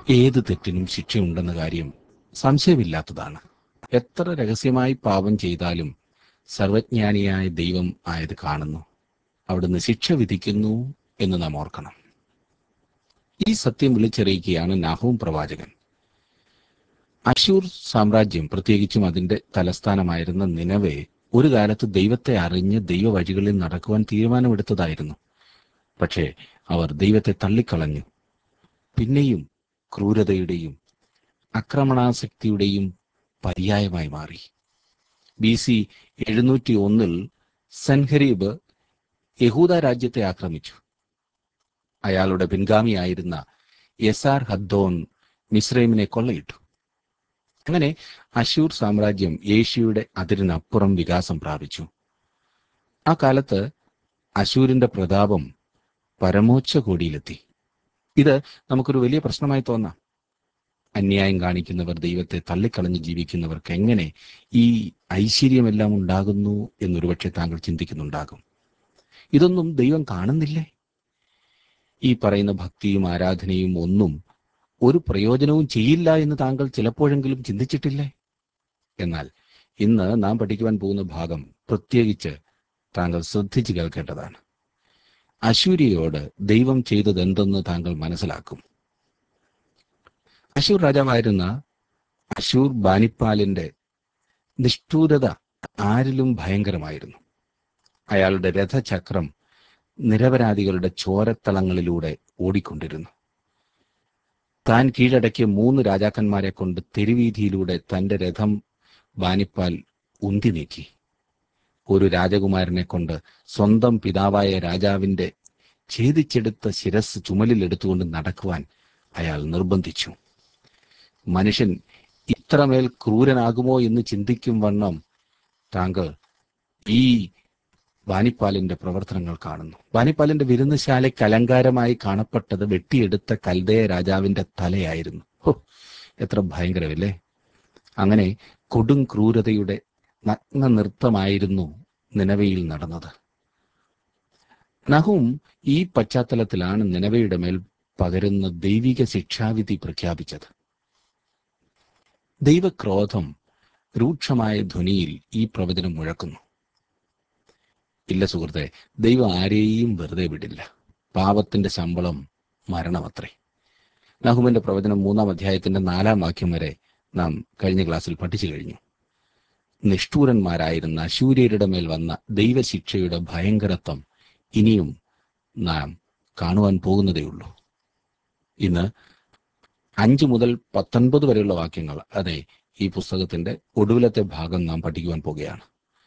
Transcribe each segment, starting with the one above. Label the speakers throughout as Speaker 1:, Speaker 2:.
Speaker 1: ഏത് തെറ്റിനും ശിക്ഷയുണ്ടെന്ന കാര്യം സംശയമില്ലാത്തതാണ് എത്ര രഹസ്യമായി പാപം ചെയ്താലും സർവജ്ഞാനിയായ ദൈവം ആയത് കാണുന്നു അവിടുന്ന് ശിക്ഷ വിധിക്കുന്നു എന്ന് നാം ഓർക്കണം ഈ സത്യം വിളിച്ചറിയിക്കുകയാണ് നാഹൂം പ്രവാചകൻ അശൂർ സാമ്രാജ്യം പ്രത്യേകിച്ചും അതിന്റെ തലസ്ഥാനമായിരുന്ന നിലവെ ഒരു കാലത്ത് ദൈവത്തെ അറിഞ്ഞ് ദൈവവഴികളിൽ നടക്കുവാൻ തീരുമാനമെടുത്തതായിരുന്നു പക്ഷേ അവർ ദൈവത്തെ തള്ളിക്കളഞ്ഞു പിന്നെയും ക്രൂരതയുടെയും ആക്രമണാസക്തിയുടെയും പര്യായമായി മാറി ബി സി എഴുന്നൂറ്റി ഒന്നിൽ സൻഹരീബ് യഹൂദ രാജ്യത്തെ ആക്രമിച്ചു അയാളുടെ പിൻഗാമിയായിരുന്ന യസാർ ഹദ്ദോൻ മിസ്രൈമിനെ കൊള്ളയിട്ടു അങ്ങനെ അശൂർ സാമ്രാജ്യം ഏഷ്യയുടെ അതിരിനപ്പുറം വികാസം പ്രാപിച്ചു ആ കാലത്ത് അശൂരിന്റെ പ്രതാപം പരമോച്ച കോടിയിലെത്തി ഇത് നമുക്കൊരു വലിയ പ്രശ്നമായി തോന്നാം അന്യായം കാണിക്കുന്നവർ ദൈവത്തെ തള്ളിക്കളഞ്ഞ് ജീവിക്കുന്നവർക്ക് എങ്ങനെ ഈ ഐശ്വര്യമെല്ലാം ഉണ്ടാകുന്നു എന്നൊരുപക്ഷെ താങ്കൾ ചിന്തിക്കുന്നുണ്ടാകും ഇതൊന്നും ദൈവം കാണുന്നില്ലേ ഈ പറയുന്ന ഭക്തിയും ആരാധനയും ഒന്നും ഒരു പ്രയോജനവും ചെയ്യില്ല എന്ന് താങ്കൾ ചിലപ്പോഴെങ്കിലും ചിന്തിച്ചിട്ടില്ലേ എന്നാൽ ഇന്ന് നാം പഠിക്കുവാൻ പോകുന്ന ഭാഗം പ്രത്യേകിച്ച് താങ്കൾ ശ്രദ്ധിച്ചു കേൾക്കേണ്ടതാണ് അശൂര്യയോട് ദൈവം ചെയ്തതെന്തെന്ന് താങ്കൾ മനസ്സിലാക്കും അശൂർ രാജാവായിരുന്ന അശൂർ ബാനിപ്പാലിന്റെ നിഷ്ഠൂരത ആരിലും ഭയങ്കരമായിരുന്നു അയാളുടെ രഥചക്രം നിരപരാധികളുടെ ചോരത്തളങ്ങളിലൂടെ ഓടിക്കൊണ്ടിരുന്നു താൻ കീഴടക്കിയ മൂന്ന് രാജാക്കന്മാരെ കൊണ്ട് തെരുവീതിയിലൂടെ തന്റെ രഥം ബാനിപ്പാൽ ഉന്തി നീക്കി ഒരു രാജകുമാരനെ കൊണ്ട് സ്വന്തം പിതാവായ രാജാവിന്റെ ഛേദിച്ചെടുത്ത ശിരസ് ചുമലിൽ എടുത്തുകൊണ്ട് നടക്കുവാൻ അയാൾ നിർബന്ധിച്ചു മനുഷ്യൻ ഇത്രമേൽ ക്രൂരനാകുമോ എന്ന് ചിന്തിക്കും വണ്ണം താങ്കൾ ഈ ബാനിപ്പാലിന്റെ പ്രവർത്തനങ്ങൾ കാണുന്നു ബാനിപ്പാലിന്റെ വിരുന്നുശാലയ്ക്ക് അലങ്കാരമായി കാണപ്പെട്ടത് വെട്ടിയെടുത്ത കൽദയ രാജാവിന്റെ തലയായിരുന്നു ഹോ എത്ര ഭയങ്കരമല്ലേ അങ്ങനെ കൊടും ക്രൂരതയുടെ നഗ്ന നൃത്തമായിരുന്നു നിലവയിൽ നടന്നത് നഹും ഈ പശ്ചാത്തലത്തിലാണ് നിലവയുടെ മേൽ പകരുന്ന ദൈവിക ശിക്ഷാവിധി പ്രഖ്യാപിച്ചത് ദൈവക്രോധം രൂക്ഷമായ ധ്വനിയിൽ ഈ പ്രവചനം മുഴക്കുന്നു ഇല്ല സുഹൃത്തെ ദൈവം ആരെയും വെറുതെ വിടില്ല പാപത്തിന്റെ ശമ്പളം മരണമത്രേ നഹുമിന്റെ പ്രവചനം മൂന്നാം അധ്യായത്തിന്റെ നാലാം വാക്യം വരെ നാം കഴിഞ്ഞ ക്ലാസ്സിൽ പഠിച്ചു കഴിഞ്ഞു നിഷ്ഠൂരന്മാരായിരുന്ന അശൂര്യരുടെ മേൽ വന്ന ദൈവശിക്ഷയുടെ ഭയങ്കരത്വം ഇനിയും നാം കാണുവാൻ പോകുന്നതേയുള്ളൂ ഇന്ന് അഞ്ച് മുതൽ പത്തൊൻപത് വരെയുള്ള വാക്യങ്ങൾ അതെ ഈ പുസ്തകത്തിന്റെ ഒടുവിലത്തെ ഭാഗം നാം പഠിക്കുവാൻ പോകുകയാണ്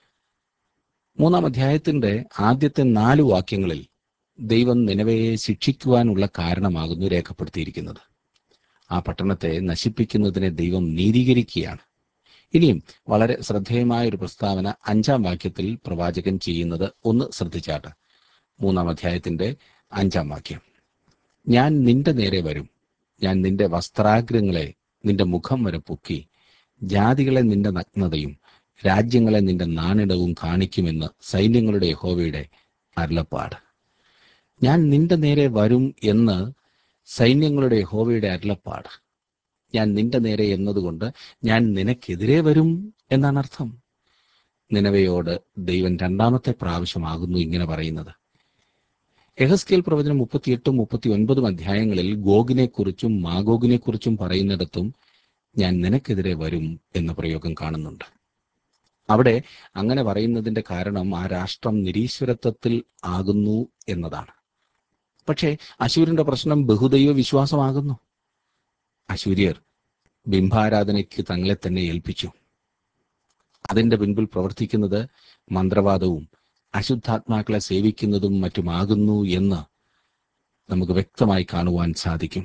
Speaker 1: മൂന്നാം അധ്യായത്തിന്റെ ആദ്യത്തെ നാല് വാക്യങ്ങളിൽ ദൈവം നിലവയെ ശിക്ഷിക്കുവാനുള്ള കാരണമാകുന്നു രേഖപ്പെടുത്തിയിരിക്കുന്നത് ആ പട്ടണത്തെ നശിപ്പിക്കുന്നതിനെ ദൈവം നീതീകരിക്കുകയാണ് ഇനിയും വളരെ ശ്രദ്ധേയമായ ഒരു പ്രസ്താവന അഞ്ചാം വാക്യത്തിൽ പ്രവാചകൻ ചെയ്യുന്നത് ഒന്ന് ശ്രദ്ധിച്ചാട്ട് മൂന്നാം അധ്യായത്തിന്റെ അഞ്ചാം വാക്യം ഞാൻ നിന്റെ നേരെ വരും ഞാൻ നിന്റെ വസ്ത്രാഗ്രങ്ങളെ നിന്റെ മുഖം വരെ പൊക്കി ജാതികളെ നിന്റെ നഗ്നതയും രാജ്യങ്ങളെ നിന്റെ നാണിടവും കാണിക്കുമെന്ന് സൈന്യങ്ങളുടെ യഹോവയുടെ അരുളപ്പാട് ഞാൻ നിന്റെ നേരെ വരും എന്ന് സൈന്യങ്ങളുടെ യഹോവയുടെ അരുളപ്പാട് ഞാൻ നിന്റെ നേരെ എന്നതുകൊണ്ട് ഞാൻ നിനക്കെതിരെ വരും എന്നാണ് അർത്ഥം നിലവയോട് ദൈവം രണ്ടാമത്തെ പ്രാവശ്യമാകുന്നു ഇങ്ങനെ പറയുന്നത് എഹസ്കേൽ പ്രവചനം മുപ്പത്തിയെട്ടും മുപ്പത്തി ഒൻപതും അധ്യായങ്ങളിൽ ഗോഗിനെ കുറിച്ചും മാഗോഗിനെ കുറിച്ചും പറയുന്നിടത്തും ഞാൻ നിനക്കെതിരെ വരും എന്ന പ്രയോഗം കാണുന്നുണ്ട് അവിടെ അങ്ങനെ പറയുന്നതിന്റെ കാരണം ആ രാഷ്ട്രം നിരീശ്വരത്വത്തിൽ ആകുന്നു എന്നതാണ് പക്ഷേ അശൂരിന്റെ പ്രശ്നം ബഹുദൈവ വിശ്വാസമാകുന്നു അശൂര്യർ ബിംബാരാധനയ്ക്ക് തങ്ങളെ തന്നെ ഏൽപ്പിച്ചു അതിന്റെ പിൻപിൽ പ്രവർത്തിക്കുന്നത് മന്ത്രവാദവും അശുദ്ധാത്മാക്കളെ സേവിക്കുന്നതും മറ്റുമാകുന്നു എന്ന് നമുക്ക് വ്യക്തമായി കാണുവാൻ സാധിക്കും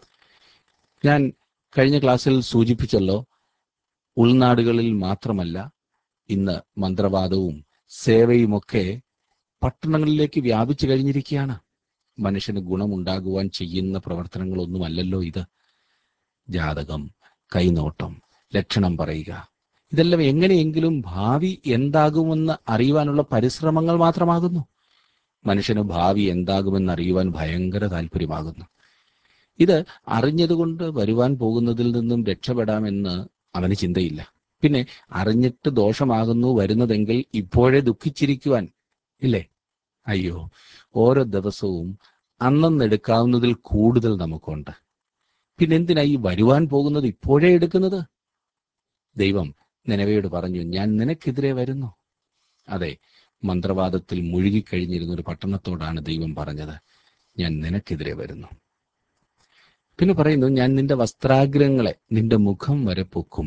Speaker 1: ഞാൻ കഴിഞ്ഞ ക്ലാസ്സിൽ സൂചിപ്പിച്ചല്ലോ ഉൾനാടുകളിൽ മാത്രമല്ല ഇന്ന് മന്ത്രവാദവും സേവയുമൊക്കെ പട്ടണങ്ങളിലേക്ക് വ്യാപിച്ചു കഴിഞ്ഞിരിക്കുകയാണ് മനുഷ്യന് ഗുണമുണ്ടാകുവാൻ ചെയ്യുന്ന പ്രവർത്തനങ്ങളൊന്നുമല്ലല്ലോ ഇത് ജാതകം കൈനോട്ടം ലക്ഷണം പറയുക ഇതെല്ലാം എങ്ങനെയെങ്കിലും ഭാവി എന്താകുമെന്ന് അറിയുവാനുള്ള പരിശ്രമങ്ങൾ മാത്രമാകുന്നു മനുഷ്യന് ഭാവി എന്താകുമെന്ന് അറിയുവാൻ ഭയങ്കര താല്പര്യമാകുന്നു ഇത് അറിഞ്ഞതുകൊണ്ട് വരുവാൻ പോകുന്നതിൽ നിന്നും രക്ഷപ്പെടാമെന്ന് അവന് ചിന്തയില്ല പിന്നെ അറിഞ്ഞിട്ട് ദോഷമാകുന്നു വരുന്നതെങ്കിൽ ഇപ്പോഴേ ദുഃഖിച്ചിരിക്കുവാൻ ഇല്ലേ അയ്യോ ഓരോ ദിവസവും അന്നെടുക്കാവുന്നതിൽ കൂടുതൽ നമുക്കുണ്ട് പിന്നെ എന്തിനാ ഈ വരുവാൻ പോകുന്നത് ഇപ്പോഴേ എടുക്കുന്നത് ദൈവം നിലവയോട് പറഞ്ഞു ഞാൻ നിനക്കെതിരെ വരുന്നു അതെ മന്ത്രവാദത്തിൽ മുഴുകിക്കഴിഞ്ഞിരുന്ന ഒരു പട്ടണത്തോടാണ് ദൈവം പറഞ്ഞത് ഞാൻ നിനക്കെതിരെ വരുന്നു പിന്നെ പറയുന്നു ഞാൻ നിന്റെ വസ്ത്രാഗ്രങ്ങളെ നിന്റെ മുഖം വരെ പൊക്കും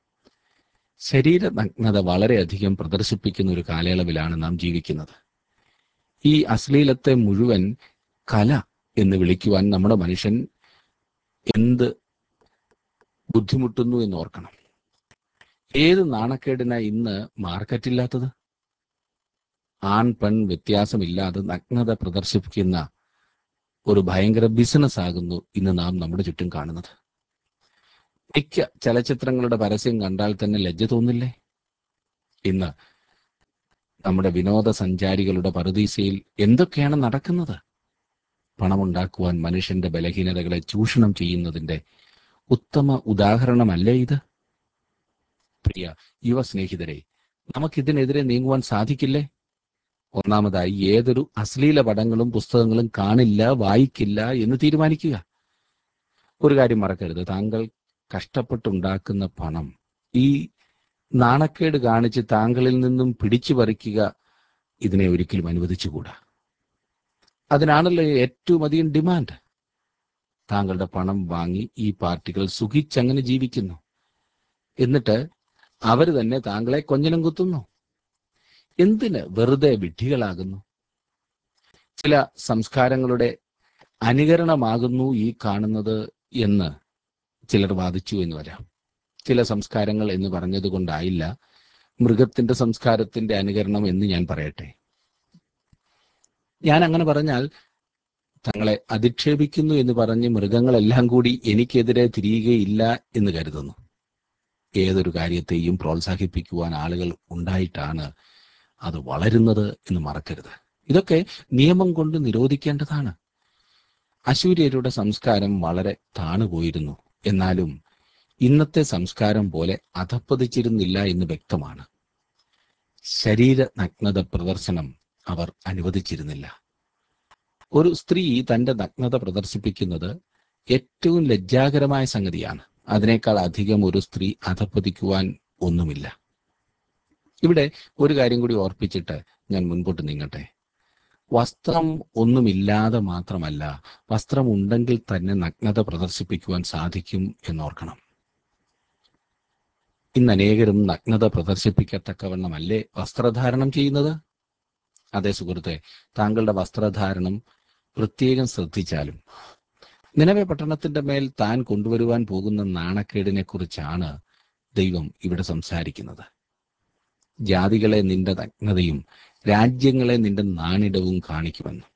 Speaker 1: ശരീര നഗ്നത വളരെയധികം പ്രദർശിപ്പിക്കുന്ന ഒരു കാലയളവിലാണ് നാം ജീവിക്കുന്നത് ഈ അശ്ലീലത്തെ മുഴുവൻ കല എന്ന് വിളിക്കുവാൻ നമ്മുടെ മനുഷ്യൻ എന്ത് ബുദ്ധിമുട്ടുന്നു എന്ന് ഓർക്കണം ഏത് നാണക്കേടിനാ ഇന്ന് മാർക്കറ്റില്ലാത്തത് ആൺ പെൺ വ്യത്യാസമില്ലാതെ നഗ്നത പ്രദർശിപ്പിക്കുന്ന ഒരു ഭയങ്കര ബിസിനസ് ആകുന്നു ഇന്ന് നാം നമ്മുടെ ചുറ്റും കാണുന്നത് മിക്ക ചലച്ചിത്രങ്ങളുടെ പരസ്യം കണ്ടാൽ തന്നെ ലജ്ജ തോന്നില്ലേ ഇന്ന് നമ്മുടെ വിനോദസഞ്ചാരികളുടെ പറുദീസയിൽ എന്തൊക്കെയാണ് നടക്കുന്നത് പണമുണ്ടാക്കുവാൻ മനുഷ്യന്റെ ബലഹീനതകളെ ചൂഷണം ചെയ്യുന്നതിന്റെ ഉത്തമ ഉദാഹരണമല്ലേ ഇത് പ്രിയ യുവ സ്നേഹിതരെ നമുക്കിതിനെതിരെ നീങ്ങുവാൻ സാധിക്കില്ലേ ഒന്നാമതായി ഏതൊരു അശ്ലീല പടങ്ങളും പുസ്തകങ്ങളും കാണില്ല വായിക്കില്ല എന്ന് തീരുമാനിക്കുക ഒരു കാര്യം മറക്കരുത് താങ്കൾ കഷ്ടപ്പെട്ടുണ്ടാക്കുന്ന പണം ഈ നാണക്കേട് കാണിച്ച് താങ്കളിൽ നിന്നും പിടിച്ചു പറിക്കുക ഇതിനെ ഒരിക്കലും അനുവദിച്ചുകൂടാ അതിനാണല്ലോ ഏറ്റവും അധികം ഡിമാൻഡ് താങ്കളുടെ പണം വാങ്ങി ഈ പാർട്ടികൾ സുഖിച്ചങ്ങനെ ജീവിക്കുന്നു എന്നിട്ട് അവർ തന്നെ താങ്കളെ കൊഞ്ഞനം കുത്തുന്നു എന്തിന് വെറുതെ വിഡ്ഢികളാകുന്നു ചില സംസ്കാരങ്ങളുടെ അനുകരണമാകുന്നു ഈ കാണുന്നത് എന്ന് ചിലർ വാദിച്ചു എന്ന് വരാം ചില സംസ്കാരങ്ങൾ എന്ന് പറഞ്ഞതുകൊണ്ടായില്ല മൃഗത്തിന്റെ സംസ്കാരത്തിന്റെ അനുകരണം എന്ന് ഞാൻ പറയട്ടെ ഞാൻ അങ്ങനെ പറഞ്ഞാൽ തങ്ങളെ അധിക്ഷേപിക്കുന്നു എന്ന് പറഞ്ഞ് മൃഗങ്ങളെല്ലാം കൂടി എനിക്കെതിരെ തിരിയുകയില്ല എന്ന് കരുതുന്നു ഏതൊരു കാര്യത്തെയും പ്രോത്സാഹിപ്പിക്കുവാൻ ആളുകൾ ഉണ്ടായിട്ടാണ് അത് വളരുന്നത് എന്ന് മറക്കരുത് ഇതൊക്കെ നിയമം കൊണ്ട് നിരോധിക്കേണ്ടതാണ് അശൂര്യരുടെ സംസ്കാരം വളരെ താണുപോയിരുന്നു എന്നാലും ഇന്നത്തെ സംസ്കാരം പോലെ അധപ്പതിച്ചിരുന്നില്ല എന്ന് വ്യക്തമാണ് ശരീര നഗ്നത പ്രദർശനം അവർ അനുവദിച്ചിരുന്നില്ല ഒരു സ്ത്രീ തന്റെ നഗ്നത പ്രദർശിപ്പിക്കുന്നത് ഏറ്റവും ലജ്ജാകരമായ സംഗതിയാണ് അതിനേക്കാൾ അധികം ഒരു സ്ത്രീ അധപ്പതിക്കുവാൻ ഒന്നുമില്ല ഇവിടെ ഒരു കാര്യം കൂടി ഓർപ്പിച്ചിട്ട് ഞാൻ മുൻപോട്ട് നീങ്ങട്ടെ വസ്ത്രം ഒന്നുമില്ലാതെ മാത്രമല്ല വസ്ത്രം ഉണ്ടെങ്കിൽ തന്നെ നഗ്നത പ്രദർശിപ്പിക്കുവാൻ സാധിക്കും എന്നോർക്കണം ഇന്ന് അനേകരും നഗ്നത പ്രദർശിപ്പിക്കത്തക്കവണ്ണമല്ലേ വസ്ത്രധാരണം ചെയ്യുന്നത് അതെ സുഹൃത്തെ താങ്കളുടെ വസ്ത്രധാരണം പ്രത്യേകം ശ്രദ്ധിച്ചാലും നിലവെ പട്ടണത്തിന്റെ മേൽ താൻ കൊണ്ടുവരുവാൻ പോകുന്ന നാണക്കേടിനെ കുറിച്ചാണ് ദൈവം ഇവിടെ സംസാരിക്കുന്നത് ജാതികളെ നിന്റെ നഗ്നതയും രാജ്യങ്ങളെ നിന്റെ നാണിടവും കാണിക്കുമെന്ന്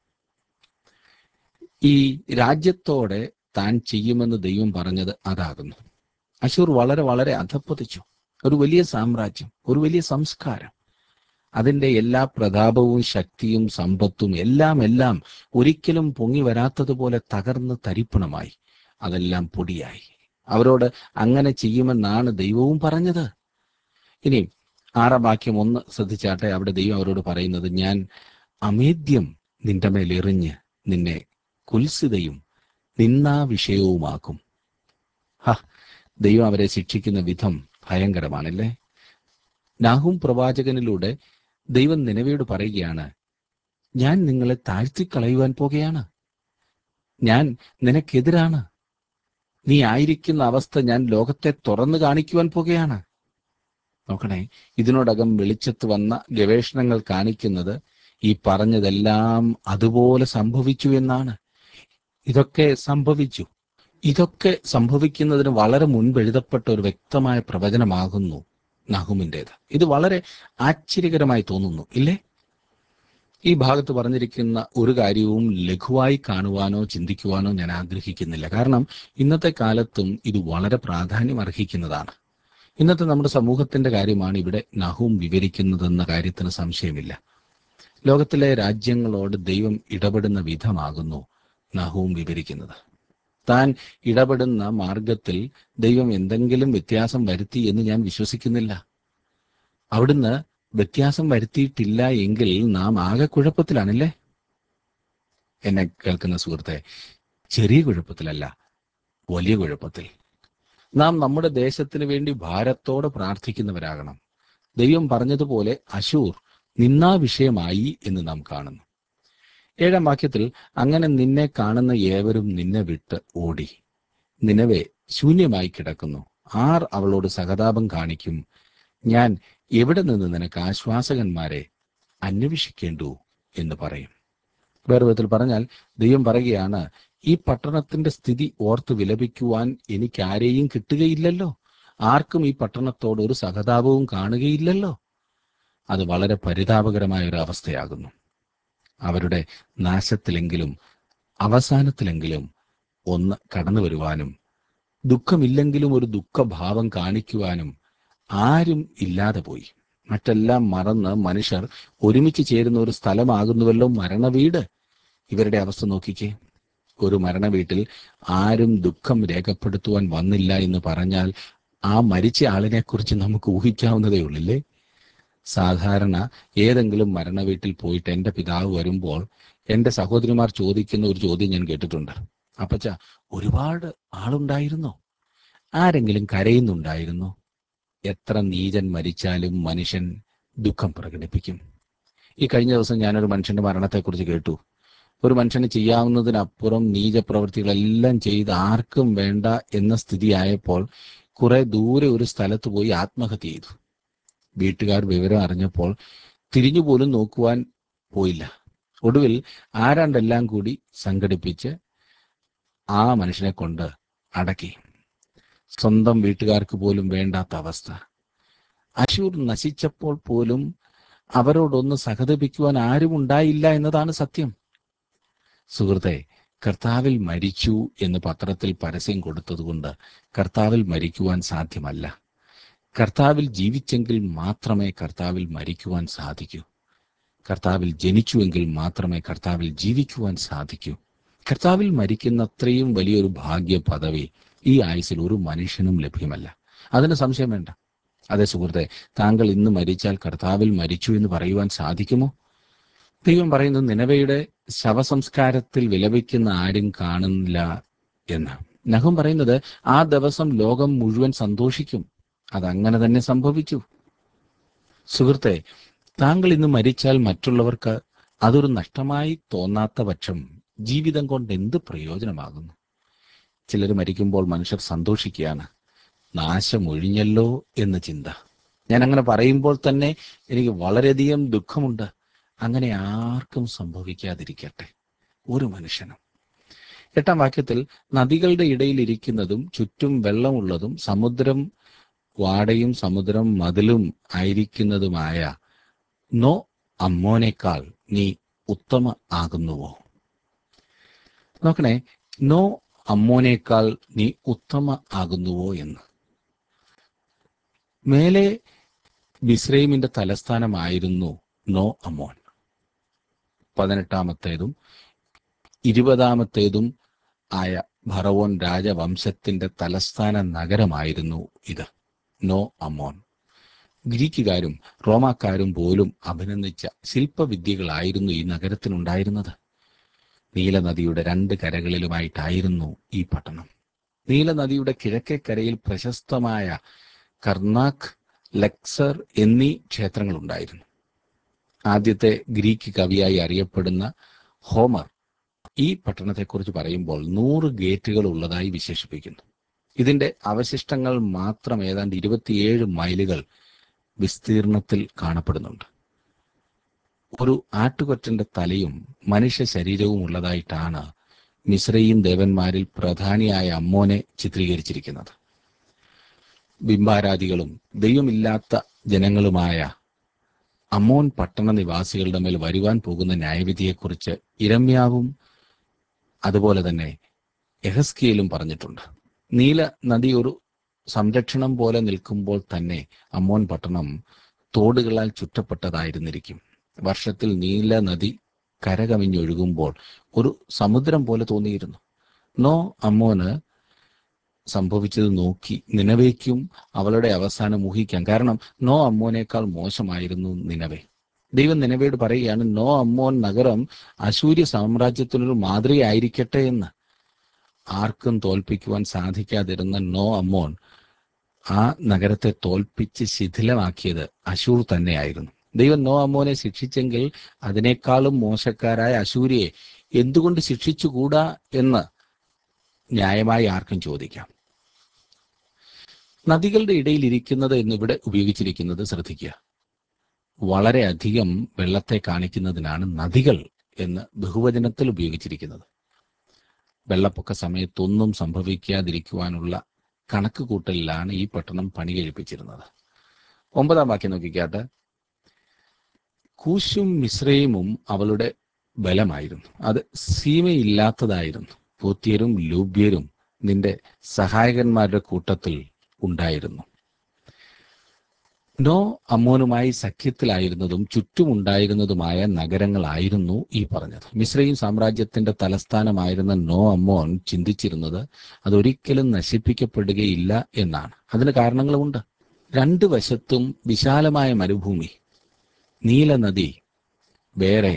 Speaker 1: ഈ രാജ്യത്തോടെ താൻ ചെയ്യുമെന്ന് ദൈവം പറഞ്ഞത് അതാകുന്നു അശൂർ വളരെ വളരെ അധപ്പതിച്ചു ഒരു വലിയ സാമ്രാജ്യം ഒരു വലിയ സംസ്കാരം അതിന്റെ എല്ലാ പ്രതാപവും ശക്തിയും സമ്പത്തും എല്ലാം എല്ലാം ഒരിക്കലും പൊങ്ങി വരാത്തതുപോലെ തകർന്ന് തരിപ്പണമായി അതെല്ലാം പൊടിയായി അവരോട് അങ്ങനെ ചെയ്യുമെന്നാണ് ദൈവവും പറഞ്ഞത് ഇനി ആറാം വാക്യം ഒന്ന് ശ്രദ്ധിച്ചാട്ടെ അവിടെ ദൈവം അവരോട് പറയുന്നത് ഞാൻ അമേദ്യം നിന്റെ മേൽ എറിഞ്ഞ് നിന്നെ കുൽസിതയും നിന്നാ വിഷയവുമാക്കും ഹ ദൈവം അവരെ ശിക്ഷിക്കുന്ന വിധം ഭയങ്കരമാണല്ലേ നാഹും പ്രവാചകനിലൂടെ ദൈവം നിലവയോട് പറയുകയാണ് ഞാൻ നിങ്ങളെ താഴ്ത്തിക്കളയുവാൻ പോകുകയാണ് ഞാൻ നിനക്കെതിരാണ് നീ ആയിരിക്കുന്ന അവസ്ഥ ഞാൻ ലോകത്തെ തുറന്നു കാണിക്കുവാൻ പോകുകയാണ് നോക്കണേ ഇതിനോടകം വെളിച്ചത്ത് വന്ന ഗവേഷണങ്ങൾ കാണിക്കുന്നത് ഈ പറഞ്ഞതെല്ലാം അതുപോലെ സംഭവിച്ചു എന്നാണ് ഇതൊക്കെ സംഭവിച്ചു ഇതൊക്കെ സംഭവിക്കുന്നതിന് വളരെ മുൻപ് എഴുതപ്പെട്ട ഒരു വ്യക്തമായ പ്രവചനമാകുന്നു നഹുമിൻ്റെത് ഇത് വളരെ ആശ്ചര്യകരമായി തോന്നുന്നു ഇല്ലേ ഈ ഭാഗത്ത് പറഞ്ഞിരിക്കുന്ന ഒരു കാര്യവും ലഘുവായി കാണുവാനോ ചിന്തിക്കുവാനോ ഞാൻ ആഗ്രഹിക്കുന്നില്ല കാരണം ഇന്നത്തെ കാലത്തും ഇത് വളരെ പ്രാധാന്യം അർഹിക്കുന്നതാണ് ഇന്നത്തെ നമ്മുടെ സമൂഹത്തിന്റെ കാര്യമാണ് ഇവിടെ നഹൂം വിവരിക്കുന്നതെന്ന കാര്യത്തിന് സംശയമില്ല ലോകത്തിലെ രാജ്യങ്ങളോട് ദൈവം ഇടപെടുന്ന വിധമാകുന്നു നഹൂം വിവരിക്കുന്നത് താൻ ഇടപെടുന്ന മാർഗത്തിൽ ദൈവം എന്തെങ്കിലും വ്യത്യാസം വരുത്തി എന്ന് ഞാൻ വിശ്വസിക്കുന്നില്ല അവിടുന്ന് വ്യത്യാസം വരുത്തിയിട്ടില്ല എങ്കിൽ നാം ആകെ കുഴപ്പത്തിലാണല്ലേ എന്നെ കേൾക്കുന്ന സുഹൃത്തെ ചെറിയ കുഴപ്പത്തിലല്ല വലിയ കുഴപ്പത്തിൽ നാം നമ്മുടെ ദേശത്തിന് വേണ്ടി ഭാരത്തോടെ പ്രാർത്ഥിക്കുന്നവരാകണം ദൈവം പറഞ്ഞതുപോലെ അശൂർ നിന്നാ വിഷയമായി എന്ന് നാം കാണുന്നു ഏഴാം വാക്യത്തിൽ അങ്ങനെ നിന്നെ കാണുന്ന ഏവരും നിന്നെ വിട്ട് ഓടി നിലവെ ശൂന്യമായി കിടക്കുന്നു ആർ അവളോട് സഹതാപം കാണിക്കും ഞാൻ എവിടെ നിന്ന് നിനക്ക് ആശ്വാസകന്മാരെ അന്വേഷിക്കേണ്ടു എന്ന് പറയും വേറെ വിധത്തിൽ പറഞ്ഞാൽ ദൈവം പറയുകയാണ് ഈ പട്ടണത്തിന്റെ സ്ഥിതി ഓർത്ത് വിലപിക്കുവാൻ എനിക്ക് ആരെയും കിട്ടുകയില്ലല്ലോ ആർക്കും ഈ പട്ടണത്തോട് ഒരു സഹതാപവും കാണുകയില്ലല്ലോ അത് വളരെ പരിതാപകരമായ ഒരു അവസ്ഥയാകുന്നു അവരുടെ നാശത്തിലെങ്കിലും അവസാനത്തിലെങ്കിലും ഒന്ന് കടന്നു വരുവാനും ദുഃഖമില്ലെങ്കിലും ഒരു ദുഃഖഭാവം കാണിക്കുവാനും ആരും ഇല്ലാതെ പോയി മറ്റെല്ലാം മറന്ന് മനുഷ്യർ ഒരുമിച്ച് ചേരുന്ന ഒരു സ്ഥലമാകുന്നുവല്ലോ മരണവീട് ഇവരുടെ അവസ്ഥ നോക്കിക്കേ ഒരു മരണവീട്ടിൽ ആരും ദുഃഖം രേഖപ്പെടുത്തുവാൻ വന്നില്ല എന്ന് പറഞ്ഞാൽ ആ മരിച്ച ആളിനെ കുറിച്ച് നമുക്ക് ഊഹിക്കാവുന്നതേ ഉള്ളില്ലേ സാധാരണ ഏതെങ്കിലും മരണവീട്ടിൽ പോയിട്ട് എൻ്റെ പിതാവ് വരുമ്പോൾ എൻ്റെ സഹോദരിമാർ ചോദിക്കുന്ന ഒരു ചോദ്യം ഞാൻ കേട്ടിട്ടുണ്ട് അപ്പച്ച ഒരുപാട് ആളുണ്ടായിരുന്നോ ആരെങ്കിലും കരയുന്നുണ്ടായിരുന്നോ എത്ര നീചൻ മരിച്ചാലും മനുഷ്യൻ ദുഃഖം പ്രകടിപ്പിക്കും ഈ കഴിഞ്ഞ ദിവസം ഞാനൊരു മനുഷ്യന്റെ മരണത്തെക്കുറിച്ച് കേട്ടു ഒരു മനുഷ്യന് ചെയ്യാവുന്നതിനപ്പുറം നീചപ്രവൃത്തികളെല്ലാം ചെയ്ത് ആർക്കും വേണ്ട എന്ന സ്ഥിതിയായപ്പോൾ കുറെ ദൂരെ ഒരു സ്ഥലത്ത് പോയി ആത്മഹത്യ ചെയ്തു വീട്ടുകാർ വിവരം അറിഞ്ഞപ്പോൾ തിരിഞ്ഞു പോലും നോക്കുവാൻ പോയില്ല ഒടുവിൽ ആരാണ്ടെല്ലാം കൂടി സംഘടിപ്പിച്ച് ആ മനുഷ്യനെ കൊണ്ട് അടക്കി സ്വന്തം വീട്ടുകാർക്ക് പോലും വേണ്ടാത്ത അവസ്ഥ അശൂർ നശിച്ചപ്പോൾ പോലും അവരോടൊന്ന് സഹതപിക്കുവാൻ ആരും ഉണ്ടായില്ല എന്നതാണ് സത്യം സുഹൃത്തെ കർത്താവിൽ മരിച്ചു എന്ന് പത്രത്തിൽ പരസ്യം കൊടുത്തതുകൊണ്ട് കർത്താവിൽ മരിക്കുവാൻ സാധ്യമല്ല കർത്താവിൽ ജീവിച്ചെങ്കിൽ മാത്രമേ കർത്താവിൽ മരിക്കുവാൻ സാധിക്കൂ കർത്താവിൽ ജനിച്ചുവെങ്കിൽ മാത്രമേ കർത്താവിൽ ജീവിക്കുവാൻ സാധിക്കൂ കർത്താവിൽ മരിക്കുന്ന അത്രയും വലിയൊരു ഭാഗ്യ പദവി ഈ ആയുസിൽ ഒരു മനുഷ്യനും ലഭ്യമല്ല അതിന് സംശയം വേണ്ട അതെ സുഹൃത്തെ താങ്കൾ ഇന്ന് മരിച്ചാൽ കർത്താവിൽ മരിച്ചു എന്ന് പറയുവാൻ സാധിക്കുമോ ദൈവം പറയുന്നത് നിലവയുടെ ശവസംസ്കാരത്തിൽ വിലപിക്കുന്ന ആരും കാണുന്നില്ല എന്ന് നഹം പറയുന്നത് ആ ദിവസം ലോകം മുഴുവൻ സന്തോഷിക്കും അതങ്ങനെ തന്നെ സംഭവിച്ചു സുഹൃത്തെ താങ്കൾ ഇന്ന് മരിച്ചാൽ മറ്റുള്ളവർക്ക് അതൊരു നഷ്ടമായി തോന്നാത്ത പക്ഷം ജീവിതം കൊണ്ട് എന്ത് പ്രയോജനമാകുന്നു ചിലർ മരിക്കുമ്പോൾ മനുഷ്യർ സന്തോഷിക്കുകയാണ് നാശമൊഴിഞ്ഞല്ലോ എന്ന ചിന്ത ഞാൻ അങ്ങനെ പറയുമ്പോൾ തന്നെ എനിക്ക് വളരെയധികം ദുഃഖമുണ്ട് അങ്ങനെ ആർക്കും സംഭവിക്കാതിരിക്കട്ടെ ഒരു മനുഷ്യനും എട്ടാം വാക്യത്തിൽ നദികളുടെ ഇടയിൽ ഇരിക്കുന്നതും ചുറ്റും വെള്ളമുള്ളതും സമുദ്രം വാടയും സമുദ്രം മതിലും ആയിരിക്കുന്നതുമായ നോ അമ്മോനേക്കാൾ നീ ഉത്തമ ആകുന്നുവോ നോക്കണേ നോ അമ്മോനേക്കാൾ നീ ഉത്തമ ആകുന്നുവോ എന്ന് മേലെ ബിസ്രൈമിന്റെ തലസ്ഥാനമായിരുന്നു നോ അമ്മോൻ പതിനെട്ടാമത്തേതും ഇരുപതാമത്തേതും ആയ ഭറവോൻ രാജവംശത്തിന്റെ തലസ്ഥാന നഗരമായിരുന്നു ഇത് നോ അമ്മോൻ ഗ്രീക്കുകാരും റോമാക്കാരും പോലും അഭിനന്ദിച്ച ശില്പവിദ്യകളായിരുന്നു ഈ നഗരത്തിനുണ്ടായിരുന്നത് നീലനദിയുടെ രണ്ട് കരകളിലുമായിട്ടായിരുന്നു ഈ പട്ടണം നീലനദിയുടെ കിഴക്കേ കരയിൽ പ്രശസ്തമായ കർണാക് ലക്സർ എന്നീ ക്ഷേത്രങ്ങളുണ്ടായിരുന്നു ആദ്യത്തെ ഗ്രീക്ക് കവിയായി അറിയപ്പെടുന്ന ഹോമർ ഈ പട്ടണത്തെക്കുറിച്ച് പറയുമ്പോൾ നൂറ് ഗേറ്റുകൾ ഉള്ളതായി വിശേഷിപ്പിക്കുന്നു ഇതിന്റെ അവശിഷ്ടങ്ങൾ മാത്രം ഏതാണ്ട് ഇരുപത്തിയേഴ് മൈലുകൾ വിസ്തീർണത്തിൽ കാണപ്പെടുന്നുണ്ട് ഒരു ആട്ടുകൊറ്റന്റെ തലയും മനുഷ്യ ശരീരവും ഉള്ളതായിട്ടാണ് മിശ്രയും ദേവന്മാരിൽ പ്രധാനിയായ അമ്മോനെ ചിത്രീകരിച്ചിരിക്കുന്നത് ബിംബാരാധികളും ദൈവമില്ലാത്ത ജനങ്ങളുമായ അമ്മോൻ പട്ടണ നിവാസികളുടെ മേൽ വരുവാൻ പോകുന്ന ന്യായവിധിയെക്കുറിച്ച് ഇരമ്യാവും അതുപോലെ തന്നെ എഹസ്കിയിലും പറഞ്ഞിട്ടുണ്ട് നീല നദി ഒരു സംരക്ഷണം പോലെ നിൽക്കുമ്പോൾ തന്നെ അമ്മോൻ പട്ടണം തോടുകളാൽ ചുറ്റപ്പെട്ടതായിരുന്നിരിക്കും വർഷത്തിൽ നീല നദി കരകവിഞ്ഞൊഴുകുമ്പോൾ ഒരു സമുദ്രം പോലെ തോന്നിയിരുന്നു നോ അമ്മോന് സംഭവിച്ചത് നോക്കി നിനവേക്കും അവളുടെ അവസാനം ഊഹിക്കാം കാരണം നോ അമ്മോനേക്കാൾ മോശമായിരുന്നു നിനവേ ദൈവം നിനവയോട് പറയുകയാണ് നോ അമ്മോൻ നഗരം അശൂര്യ സാമ്രാജ്യത്തിനൊരു മാതൃകയായിരിക്കട്ടെ എന്ന് ആർക്കും തോൽപ്പിക്കുവാൻ സാധിക്കാതിരുന്ന നോ അമ്മോൻ ആ നഗരത്തെ തോൽപ്പിച്ച് ശിഥിലമാക്കിയത് അശൂർ തന്നെയായിരുന്നു ദൈവം നോ അമ്മോനെ ശിക്ഷിച്ചെങ്കിൽ അതിനേക്കാളും മോശക്കാരായ അശൂരിയെ എന്തുകൊണ്ട് ശിക്ഷിച്ചുകൂടാ എന്ന് ന്യായമായി ആർക്കും ചോദിക്കാം നദികളുടെ ഇടയിൽ ഇരിക്കുന്നത് എന്നിവിടെ ഉപയോഗിച്ചിരിക്കുന്നത് ശ്രദ്ധിക്കുക വളരെയധികം വെള്ളത്തെ കാണിക്കുന്നതിനാണ് നദികൾ എന്ന് ബഹുവചനത്തിൽ ഉപയോഗിച്ചിരിക്കുന്നത് വെള്ളപ്പൊക്ക സമയത്തൊന്നും സംഭവിക്കാതിരിക്കുവാനുള്ള കണക്ക് കൂട്ടലിലാണ് ഈ പട്ടണം പണി കഴിപ്പിച്ചിരുന്നത് ഒമ്പതാം വാക്യം നോക്കിക്കാട്ട് കൂശും മിശ്രയുമും അവളുടെ ബലമായിരുന്നു അത് സീമയില്ലാത്തതായിരുന്നു പൂത്യരും ലൂബ്യരും നിന്റെ സഹായകന്മാരുടെ കൂട്ടത്തിൽ ഉണ്ടായിരുന്നു നോ അമ്മോനുമായി സഖ്യത്തിലായിരുന്നതും ചുറ്റുമുണ്ടായിരുന്നതുമായ നഗരങ്ങളായിരുന്നു ഈ പറഞ്ഞത് മിശ്രയും സാമ്രാജ്യത്തിന്റെ തലസ്ഥാനമായിരുന്ന നോ അമ്മോൻ ചിന്തിച്ചിരുന്നത് അതൊരിക്കലും നശിപ്പിക്കപ്പെടുകയില്ല എന്നാണ് അതിന് കാരണങ്ങളുമുണ്ട് രണ്ട് വശത്തും വിശാലമായ മരുഭൂമി നീല നദി വേറെ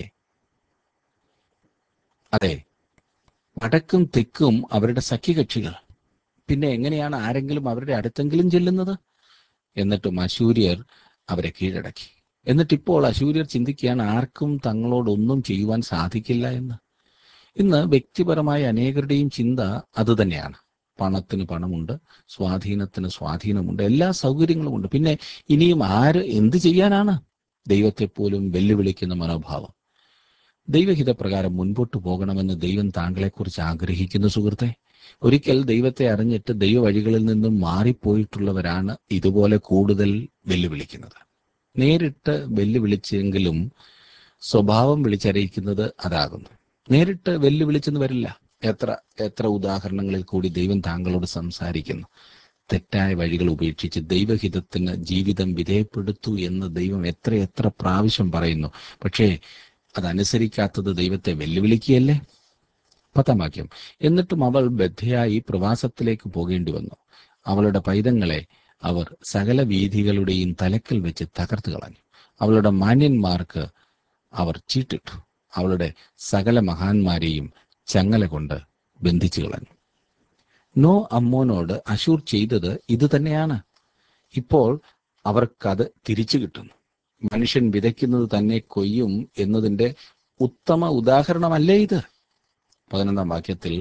Speaker 1: അതെ വടക്കും തെക്കും അവരുടെ സഖ്യകക്ഷികൾ പിന്നെ എങ്ങനെയാണ് ആരെങ്കിലും അവരുടെ അടുത്തെങ്കിലും ചെല്ലുന്നത് എന്നിട്ടും അശൂര്യർ അവരെ കീഴടക്കി എന്നിട്ടിപ്പോൾ അശൂര്യർ ചിന്തിക്കുകയാണ് ആർക്കും തങ്ങളോടൊന്നും ചെയ്യുവാൻ സാധിക്കില്ല എന്ന് ഇന്ന് വ്യക്തിപരമായ അനേകരുടെയും ചിന്ത അതുതന്നെയാണ് പണത്തിന് പണമുണ്ട് സ്വാധീനത്തിന് സ്വാധീനമുണ്ട് എല്ലാ സൗകര്യങ്ങളുമുണ്ട് പിന്നെ ഇനിയും ആര് എന്ത് ചെയ്യാനാണ് ദൈവത്തെ പോലും വെല്ലുവിളിക്കുന്ന മനോഭാവം ദൈവഹിതപ്രകാരം മുൻപോട്ട് പോകണമെന്ന് ദൈവം താങ്കളെക്കുറിച്ച് ആഗ്രഹിക്കുന്ന സുഹൃത്തെ ഒരിക്കൽ ദൈവത്തെ അറിഞ്ഞിട്ട് ദൈവവഴികളിൽ നിന്നും മാറിപ്പോയിട്ടുള്ളവരാണ് ഇതുപോലെ കൂടുതൽ വെല്ലുവിളിക്കുന്നത് നേരിട്ട് വെല്ലുവിളിച്ചെങ്കിലും സ്വഭാവം വിളിച്ചറിയിക്കുന്നത് അതാകുന്നു നേരിട്ട് വെല്ലുവിളിച്ചെന്ന് വരില്ല എത്ര എത്ര ഉദാഹരണങ്ങളിൽ കൂടി ദൈവം താങ്കളോട് സംസാരിക്കുന്നു തെറ്റായ വഴികൾ ഉപേക്ഷിച്ച് ദൈവഹിതത്തിന് ജീവിതം വിധേയപ്പെടുത്തു എന്ന് ദൈവം എത്ര എത്ര പ്രാവശ്യം പറയുന്നു പക്ഷേ അതനുസരിക്കാത്തത് ദൈവത്തെ വെല്ലുവിളിക്കുകയല്ലേ പത്താം വാക്യം എന്നിട്ടും അവൾ ബദ്ധയായി പ്രവാസത്തിലേക്ക് പോകേണ്ടി വന്നു അവളുടെ പൈതങ്ങളെ അവർ സകല വീഥികളുടെയും തലക്കൽ വെച്ച് തകർത്ത് കളഞ്ഞു അവളുടെ മാന്യന്മാർക്ക് അവർ ചീട്ടിട്ടു അവളുടെ സകല മഹാന്മാരെയും ചങ്ങല കൊണ്ട് ബന്ധിച്ചു കളഞ്ഞു നോ അമ്മോനോട് അശൂർ ചെയ്തത് ഇത് തന്നെയാണ് ഇപ്പോൾ അവർക്കത് തിരിച്ചു കിട്ടുന്നു മനുഷ്യൻ വിതയ്ക്കുന്നത് തന്നെ കൊയ്യും എന്നതിന്റെ ഉത്തമ ഉദാഹരണമല്ലേ ഇത് പതിനൊന്നാം വാക്യത്തിൽ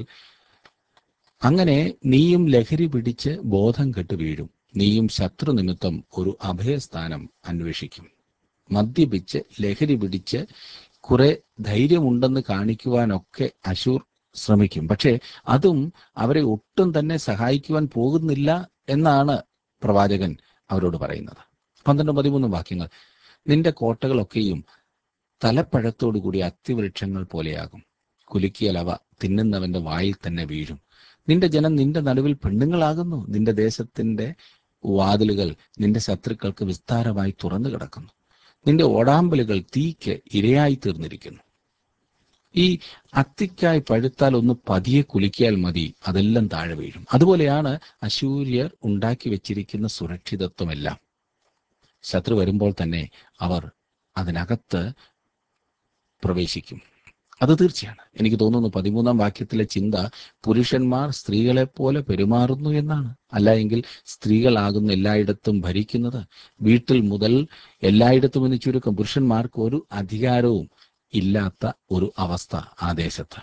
Speaker 1: അങ്ങനെ നീയും ലഹരി പിടിച്ച് ബോധം കെട്ട് വീഴും നീയും ശത്രു നിമിത്തം ഒരു അഭയസ്ഥാനം അന്വേഷിക്കും മദ്യപിച്ച് ലഹരി പിടിച്ച് കുറെ ധൈര്യമുണ്ടെന്ന് കാണിക്കുവാനൊക്കെ അശൂർ ശ്രമിക്കും പക്ഷേ അതും അവരെ ഒട്ടും തന്നെ സഹായിക്കുവാൻ പോകുന്നില്ല എന്നാണ് പ്രവാചകൻ അവരോട് പറയുന്നത് പന്ത്രണ്ട് പതിമൂന്ന് വാക്യങ്ങൾ നിന്റെ കോട്ടകളൊക്കെയും തലപ്പഴത്തോടുകൂടി അത്തിവൃക്ഷങ്ങൾ പോലെയാകും കുലുക്കിയാൽ അവ തിന്നുന്നവന്റെ വായിൽ തന്നെ വീഴും നിന്റെ ജനം നിന്റെ നടുവിൽ പെണ്ണുങ്ങളാകുന്നു നിന്റെ ദേശത്തിന്റെ വാതിലുകൾ നിന്റെ ശത്രുക്കൾക്ക് വിസ്താരമായി തുറന്നു കിടക്കുന്നു നിന്റെ ഓടാമ്പലുകൾ തീക്ക് ഇരയായി തീർന്നിരിക്കുന്നു ഈ അത്തിക്കായി പഴുത്താൽ ഒന്ന് പതിയെ കുലിക്കിയാൽ മതി അതെല്ലാം താഴെ വീഴും അതുപോലെയാണ് അശൂര്യർ ഉണ്ടാക്കി വെച്ചിരിക്കുന്ന സുരക്ഷിതത്വമെല്ലാം ശത്രു വരുമ്പോൾ തന്നെ അവർ അതിനകത്ത് പ്രവേശിക്കും അത് തീർച്ചയാണ് എനിക്ക് തോന്നുന്നു പതിമൂന്നാം വാക്യത്തിലെ ചിന്ത പുരുഷന്മാർ സ്ത്രീകളെ പോലെ പെരുമാറുന്നു എന്നാണ് അല്ല എങ്കിൽ സ്ത്രീകളാകുന്ന എല്ലായിടത്തും ഭരിക്കുന്നത് വീട്ടിൽ മുതൽ എല്ലായിടത്തും എന്ന് ചുരുക്കം പുരുഷന്മാർക്ക് ഒരു അധികാരവും ഇല്ലാത്ത ഒരു അവസ്ഥ ആ ദേശത്ത്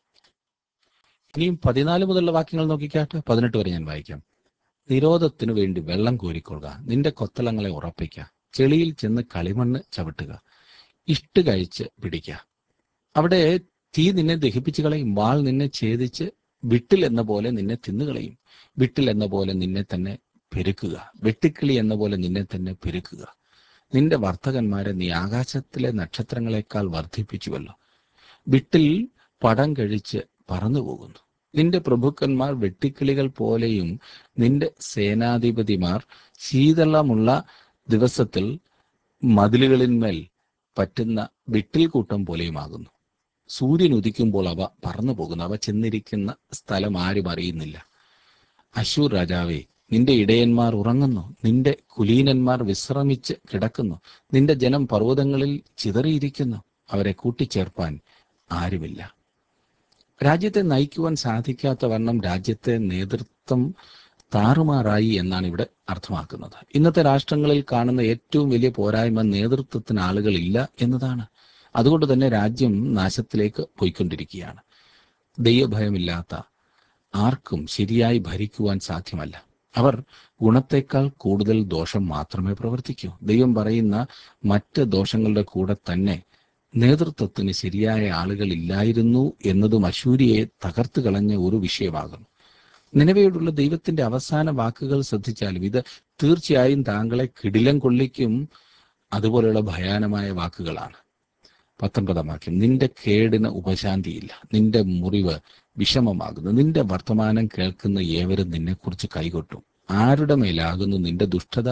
Speaker 1: ഇനിയും പതിനാല് മുതലുള്ള വാക്യങ്ങൾ നോക്കിക്കാട്ടെ പതിനെട്ട് വരെ ഞാൻ വായിക്കാം നിരോധത്തിനു വേണ്ടി വെള്ളം കോരിക്കൊള്ളുക നിന്റെ കൊത്തളങ്ങളെ ഉറപ്പിക്കുക ചെളിയിൽ ചെന്ന് കളിമണ്ണ് ചവിട്ടുക ഇഷ്ട കഴിച്ച് പിടിക്കുക അവിടെ തീ നിന്നെ ദഹിപ്പിച്ച് കളയും വാൾ നിന്നെ ഛേദിച്ച് വിട്ടിൽ എന്ന പോലെ നിന്നെ തിന്നുകളയും വിട്ടിൽ എന്ന പോലെ നിന്നെ തന്നെ പെരുക്കുക വെട്ടിക്കിളി എന്ന പോലെ നിന്നെ തന്നെ പെരുക്കുക നിന്റെ വർത്തകന്മാരെ നീ ആകാശത്തിലെ നക്ഷത്രങ്ങളെക്കാൾ വർദ്ധിപ്പിച്ചുവല്ലോ വിട്ടിൽ പടം കഴിച്ച് പറന്നു പോകുന്നു നിന്റെ പ്രഭുക്കന്മാർ വെട്ടിക്കിളികൾ പോലെയും നിന്റെ സേനാധിപതിമാർ ശീതളമുള്ള ദിവസത്തിൽ മതിലുകളിന്മേൽ പറ്റുന്ന വിട്ടിൽ കൂട്ടം പോലെയുമാകുന്നു സൂര്യൻ ഉദിക്കുമ്പോൾ അവ പറന്നു പോകുന്നു അവ ചെന്നിരിക്കുന്ന സ്ഥലം ആരും അറിയുന്നില്ല അശൂർ രാജാവേ നിന്റെ ഇടയന്മാർ ഉറങ്ങുന്നു നിന്റെ കുലീനന്മാർ വിശ്രമിച്ച് കിടക്കുന്നു നിന്റെ ജനം പർവ്വതങ്ങളിൽ ചിതറിയിരിക്കുന്നു അവരെ കൂട്ടിച്ചേർപ്പാൻ ആരുമില്ല രാജ്യത്തെ നയിക്കുവാൻ സാധിക്കാത്ത വണ്ണം രാജ്യത്തെ നേതൃത്വം താറുമാറായി എന്നാണ് ഇവിടെ അർത്ഥമാക്കുന്നത് ഇന്നത്തെ രാഷ്ട്രങ്ങളിൽ കാണുന്ന ഏറ്റവും വലിയ പോരായ്മ നേതൃത്വത്തിന് ആളുകളില്ല എന്നതാണ് അതുകൊണ്ട് തന്നെ രാജ്യം നാശത്തിലേക്ക് പോയിക്കൊണ്ടിരിക്കുകയാണ് ദൈവഭയമില്ലാത്ത ആർക്കും ശരിയായി ഭരിക്കുവാൻ സാധ്യമല്ല അവർ ഗുണത്തേക്കാൾ കൂടുതൽ ദോഷം മാത്രമേ പ്രവർത്തിക്കൂ ദൈവം പറയുന്ന മറ്റ് ദോഷങ്ങളുടെ കൂടെ തന്നെ നേതൃത്വത്തിന് ശരിയായ ആളുകൾ ഇല്ലായിരുന്നു എന്നതും അശൂരിയെ തകർത്തു കളഞ്ഞ ഒരു വിഷയമാകുന്നു നിലവയോടുള്ള ദൈവത്തിന്റെ അവസാന വാക്കുകൾ ശ്രദ്ധിച്ചാലും ഇത് തീർച്ചയായും താങ്കളെ കിടിലം കൊള്ളിക്കും അതുപോലെയുള്ള ഭയാനമായ വാക്കുകളാണ് പത്തൊൻപതാം വാക്യം നിന്റെ കേടിന് ഉപശാന്തിയില്ല നിന്റെ മുറിവ് വിഷമമാകുന്നു നിന്റെ വർത്തമാനം കേൾക്കുന്ന ഏവരും നിന്നെക്കുറിച്ച് കൈകൊട്ടും ആരുടെ മേലാകുന്നു നിന്റെ ദുഷ്ടത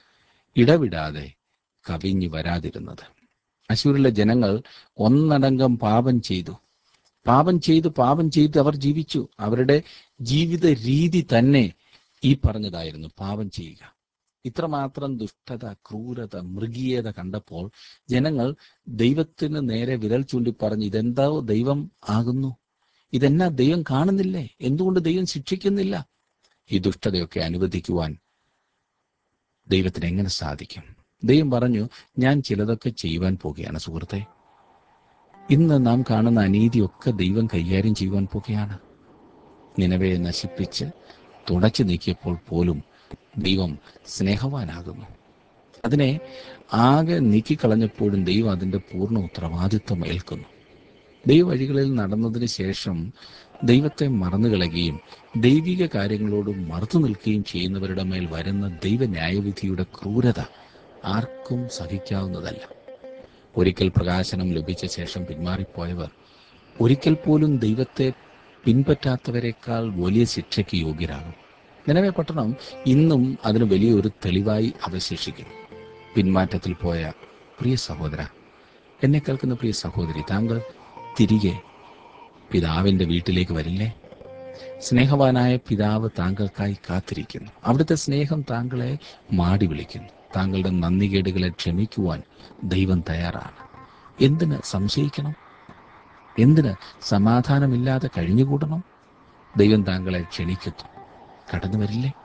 Speaker 1: ഇടവിടാതെ കവിഞ്ഞു വരാതിരുന്നത് അശൂരിലെ ജനങ്ങൾ ഒന്നടങ്കം പാപം ചെയ്തു പാപം ചെയ്തു പാപം ചെയ്ത് അവർ ജീവിച്ചു അവരുടെ ജീവിത രീതി തന്നെ ഈ പറഞ്ഞതായിരുന്നു പാപം ചെയ്യുക ഇത്രമാത്രം ദുഷ്ടത ക്രൂരത മൃഗീയത കണ്ടപ്പോൾ ജനങ്ങൾ ദൈവത്തിന് നേരെ വിരൽ ചൂണ്ടി പറഞ്ഞു ഇതെന്താ ദൈവം ആകുന്നു ഇതെന്നാ ദൈവം കാണുന്നില്ലേ എന്തുകൊണ്ട് ദൈവം ശിക്ഷിക്കുന്നില്ല ഈ ദുഷ്ടതയൊക്കെ അനുവദിക്കുവാൻ ദൈവത്തിന് എങ്ങനെ സാധിക്കും ദൈവം പറഞ്ഞു ഞാൻ ചിലതൊക്കെ ചെയ്യുവാൻ പോകുകയാണ് സുഹൃത്തെ ഇന്ന് നാം കാണുന്ന അനീതിയൊക്കെ ദൈവം കൈകാര്യം ചെയ്യുവാൻ പോകുകയാണ് നിലവയെ നശിപ്പിച്ച് തുടച്ചു നീക്കിയപ്പോൾ പോലും ദൈവം സ്നേഹവാനാകുന്നു അതിനെ ആകെ നീക്കിക്കളഞ്ഞപ്പോഴും ദൈവം അതിന്റെ പൂർണ്ണ ഉത്തരവാദിത്വം ഏൽക്കുന്നു ദൈവവഴികളിൽ നടന്നതിന് ശേഷം ദൈവത്തെ മറന്നുകളയുകയും ദൈവിക കാര്യങ്ങളോട് മറുത്തു നിൽക്കുകയും ചെയ്യുന്നവരുടെ മേൽ വരുന്ന ദൈവ ന്യായവിധിയുടെ ക്രൂരത ആർക്കും സഹിക്കാവുന്നതല്ല ഒരിക്കൽ പ്രകാശനം ലഭിച്ച ശേഷം പിന്മാറിപ്പോയവർ ഒരിക്കൽ പോലും ദൈവത്തെ പിൻപറ്റാത്തവരെക്കാൾ വലിയ ശിക്ഷയ്ക്ക് യോഗ്യരാകും നിലവെ പട്ടണം ഇന്നും അതിന് വലിയൊരു തെളിവായി അവശേഷിക്കുന്നു പിന്മാറ്റത്തിൽ പോയ പ്രിയ സഹോദര എന്നെ കേൾക്കുന്ന പ്രിയ സഹോദരി താങ്കൾ തിരികെ പിതാവിന്റെ വീട്ടിലേക്ക് വരില്ലേ സ്നേഹവാനായ പിതാവ് താങ്കൾക്കായി കാത്തിരിക്കുന്നു അവിടുത്തെ സ്നേഹം താങ്കളെ മാടി വിളിക്കുന്നു താങ്കളുടെ നന്ദികേടുകളെ ക്ഷമിക്കുവാൻ ദൈവം തയ്യാറാണ് എന്തിന് സംശയിക്കണം എന്തിന് സമാധാനമില്ലാതെ കഴിഞ്ഞുകൂടണം ദൈവം താങ്കളെ ക്ഷണിക്കുന്നു കടന്നു വരില്ലേ